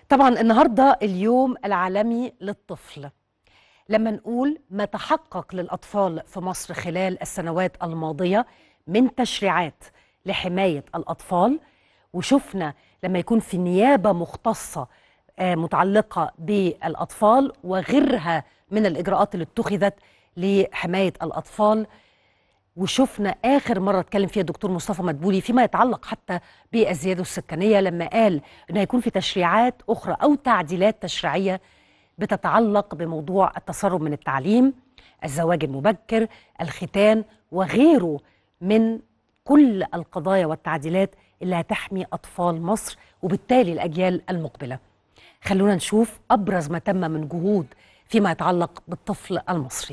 طبعا النهارده اليوم العالمي للطفل لما نقول ما تحقق للاطفال في مصر خلال السنوات الماضيه من تشريعات لحمايه الاطفال وشفنا لما يكون في نيابه مختصه آه، متعلقه بالاطفال وغيرها من الاجراءات اللي اتخذت لحمايه الاطفال وشفنا اخر مره اتكلم فيها الدكتور مصطفى مدبولي فيما يتعلق حتى بالزياده السكانيه لما قال ان هيكون في تشريعات اخرى او تعديلات تشريعيه بتتعلق بموضوع التسرب من التعليم الزواج المبكر الختان وغيره من كل القضايا والتعديلات اللي هتحمي اطفال مصر وبالتالي الاجيال المقبله خلونا نشوف ابرز ما تم من جهود فيما يتعلق بالطفل المصري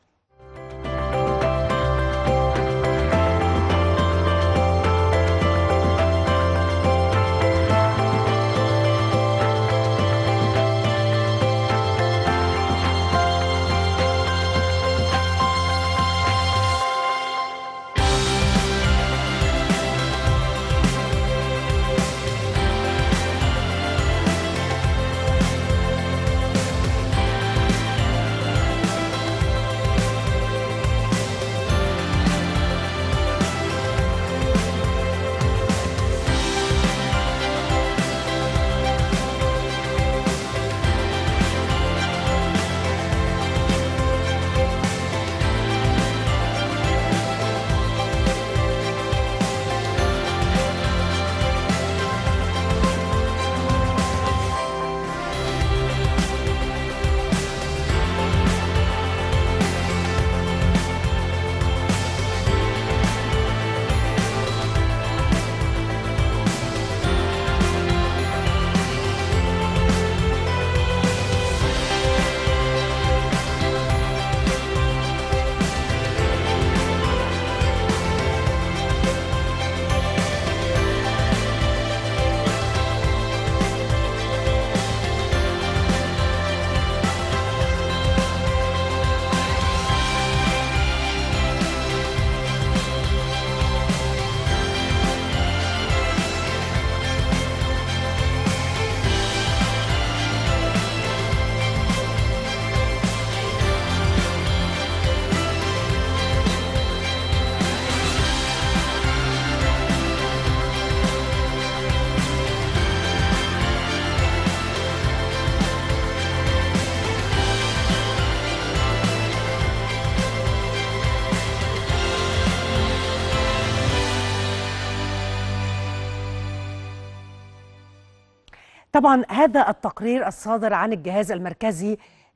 طبعا هذا التقرير الصادر عن الجهاز المركزي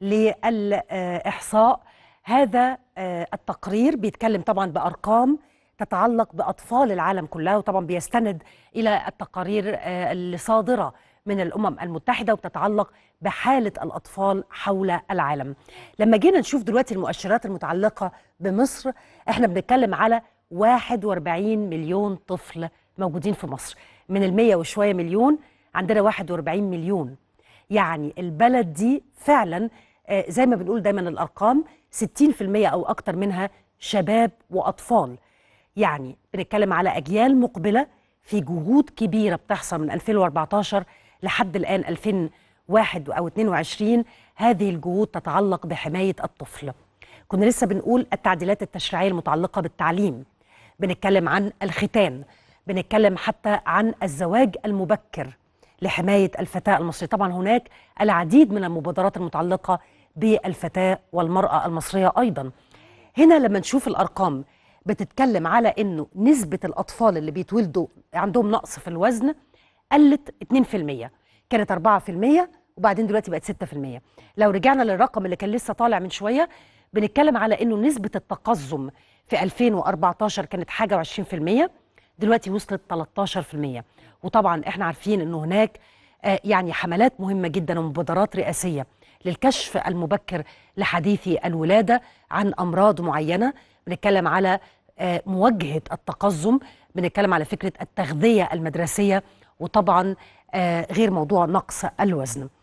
للإحصاء هذا آه، التقرير بيتكلم طبعا بأرقام تتعلق بأطفال العالم كلها وطبعا بيستند إلى التقارير آه، اللي صادرة من الأمم المتحدة وبتتعلق بحالة الأطفال حول العالم لما جينا نشوف دلوقتي المؤشرات المتعلقة بمصر احنا بنتكلم على 41 مليون طفل موجودين في مصر من المية وشوية مليون عندنا 41 مليون يعني البلد دي فعلا آه، زي ما بنقول دايما الارقام 60% او اكتر منها شباب واطفال يعني بنتكلم على اجيال مقبله في جهود كبيره بتحصل من 2014 لحد الان 2001 او 22 هذه الجهود تتعلق بحمايه الطفل كنا لسه بنقول التعديلات التشريعيه المتعلقه بالتعليم بنتكلم عن الختان بنتكلم حتى عن الزواج المبكر لحمايه الفتاه المصريه طبعا هناك العديد من المبادرات المتعلقه بالفتاه والمراه المصريه ايضا هنا لما نشوف الارقام بتتكلم على انه نسبه الاطفال اللي بيتولدوا عندهم نقص في الوزن قلت 2% كانت 4% وبعدين دلوقتي بقت 6% لو رجعنا للرقم اللي كان لسه طالع من شويه بنتكلم على انه نسبه التقزم في 2014 كانت حاجه و20% دلوقتي وصلت 13% وطبعا احنا عارفين انه هناك آه، يعني حملات مهمه جدا ومبادرات رئاسيه للكشف المبكر لحديثي الولاده عن امراض معينه بنتكلم على آه، مواجهه التقزم بنتكلم على فكره التغذيه المدرسيه وطبعا آه، غير موضوع نقص الوزن